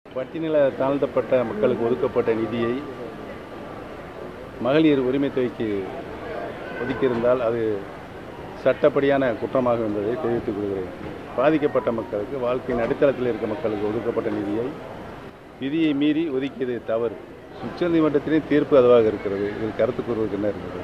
பட்டியல தாழ்த்தப்பட்ட மக்களுக்கு ஒதுக்கப்பட்ட நிதியை மகளிர் உரிமை தொகைக்கு ஒதுக்கியிருந்தால் அது சட்டப்படியான குற்றமாக என்பதை தெரிவித்துக் கொள்கிறேன் பாதிக்கப்பட்ட மக்களுக்கு வாழ்க்கையின் அடித்தளத்தில் இருக்க மக்களுக்கு ஒதுக்கப்பட்ட நிதியை விதியை மீறி ஒதுக்கியது தவறு உச்சநீதிமன்றத்திலேயும் தீர்ப்பு அதுவாக இருக்கிறது இதில் கருத்து கூறுவதற்கு என்ன இருக்கிறது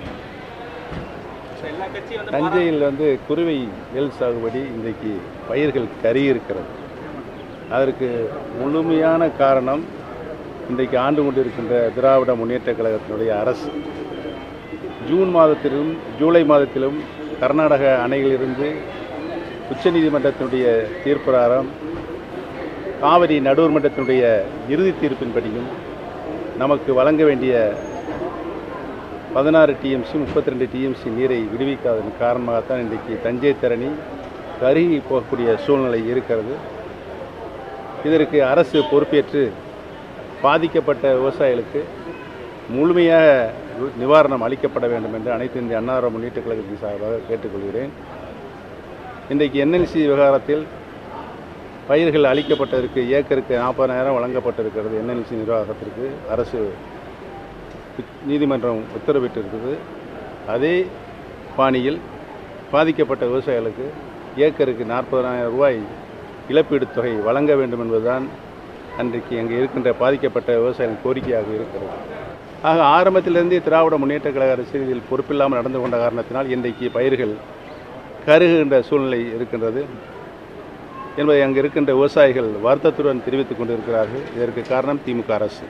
எல்லா கட்சியும் வந்து தஞ்சையில் வந்து குருவை நெல் சாகுபடி இன்றைக்கு பயிர்கள் கருகி இருக்கிறது அதற்கு முழுமையான காரணம் இன்றைக்கு ஆண்டு கொண்டிருக்கின்ற திராவிட முன்னேற்றக் கழகத்தினுடைய அரசு ஜூன் மாதத்திலும் ஜூலை மாதத்திலும் கர்நாடக அணையிலிருந்து உச்சநீதிமன்றத்தினுடைய தீர்ப்பிராரம் காவிரி நடுவர் மன்றத்தினுடைய இறுதி தீர்ப்பின்படியும் நமக்கு வழங்க வேண்டிய பதினாறு டிஎம்சி முப்பத்தி ரெண்டு டிஎம்சி நீரை விடுவிக்காததன் காரணமாகத்தான் இன்றைக்கு தஞ்சை தரணி கருகி போகக்கூடிய சூழ்நிலை இருக்கிறது இதற்கு அரசு பொறுப்பேற்று பாதிக்கப்பட்ட விவசாயிகளுக்கு முழுமையாக வி- நிவாரணம் அளிக்கப்பட வேண்டும் என்று அனைத்து இந்திய அன்னார முன்னேற்ற கழகத்தின் சார்பாக கேட்டுக்கொள்கிறேன் இன்றைக்கு என்எல்சி விவகாரத்தில் பயிர்கள் அளிக்கப்பட்டதற்கு ஏக்கருக்கு நாற்பதாயிரம் வழங்கப்பட்டிருக்கிறது என்எல்சி நிர்வாகத்திற்கு அரசு நீதிமன்றம் உத்தரவிட்டிருக்கிறது அதே பாணியில் பாதிக்கப்பட்ட விவசாயிகளுக்கு ஏக்கருக்கு நாற்பதாயிரம் ரூபாய் இழப்பீட்டுத் தொகை வழங்க வேண்டும் என்பதுதான் அன்றைக்கு அங்கே இருக்கின்ற பாதிக்கப்பட்ட விவசாயிகளின் கோரிக்கையாக இருக்கிறது ஆக ஆரம்பத்திலிருந்தே திராவிட முன்னேற்ற கழக அரசு இதில் பொறுப்பில்லாமல் நடந்து கொண்ட காரணத்தினால் இன்றைக்கு பயிர்கள் கருகுகின்ற சூழ்நிலை இருக்கின்றது என்பதை அங்கு இருக்கின்ற விவசாயிகள் வருத்தத்துடன் தெரிவித்துக் கொண்டிருக்கிறார்கள் இதற்கு காரணம் திமுக அரசு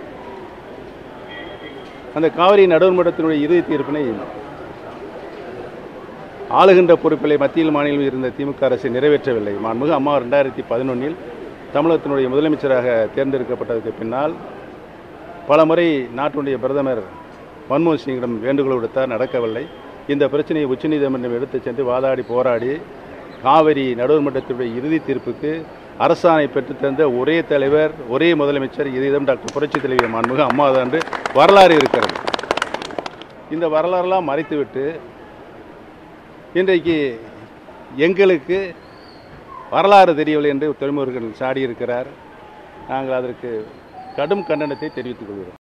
அந்த காவிரி நடுவர்மன்றத்தினுடைய இறுதி தீர்ப்பினை ஆளுகின்ற பொறுப்பிலை மத்தியில் மாநிலம் இருந்த திமுக அரசு நிறைவேற்றவில்லை மாண்புமிகு அம்மா ரெண்டாயிரத்தி பதினொன்றில் தமிழகத்தினுடைய முதலமைச்சராக தேர்ந்தெடுக்கப்பட்டதற்கு பின்னால் பல முறை நாட்டினுடைய பிரதமர் மன்மோகன் சிங்கிடம் வேண்டுகோள் விடுத்தார் நடக்கவில்லை இந்த பிரச்சனையை உச்சநீதிமன்றம் எடுத்துச் சென்று வாதாடி போராடி காவிரி நடுவர்மன்றத்தினுடைய இறுதி தீர்ப்புக்கு அரசாணை பெற்றுத் தந்த ஒரே தலைவர் ஒரே முதலமைச்சர் இதயம் டாக்டர் புரட்சித் தலைவி மாண்புமிகு அம்மா என்று வரலாறு இருக்கிறது இந்த வரலாறெல்லாம் மறைத்துவிட்டு இன்றைக்கு எங்களுக்கு வரலாறு தெரியவில்லை என்று துறைமுருகன் சாடியிருக்கிறார் நாங்கள் அதற்கு கடும் கண்டனத்தை தெரிவித்துக் கொள்கிறோம்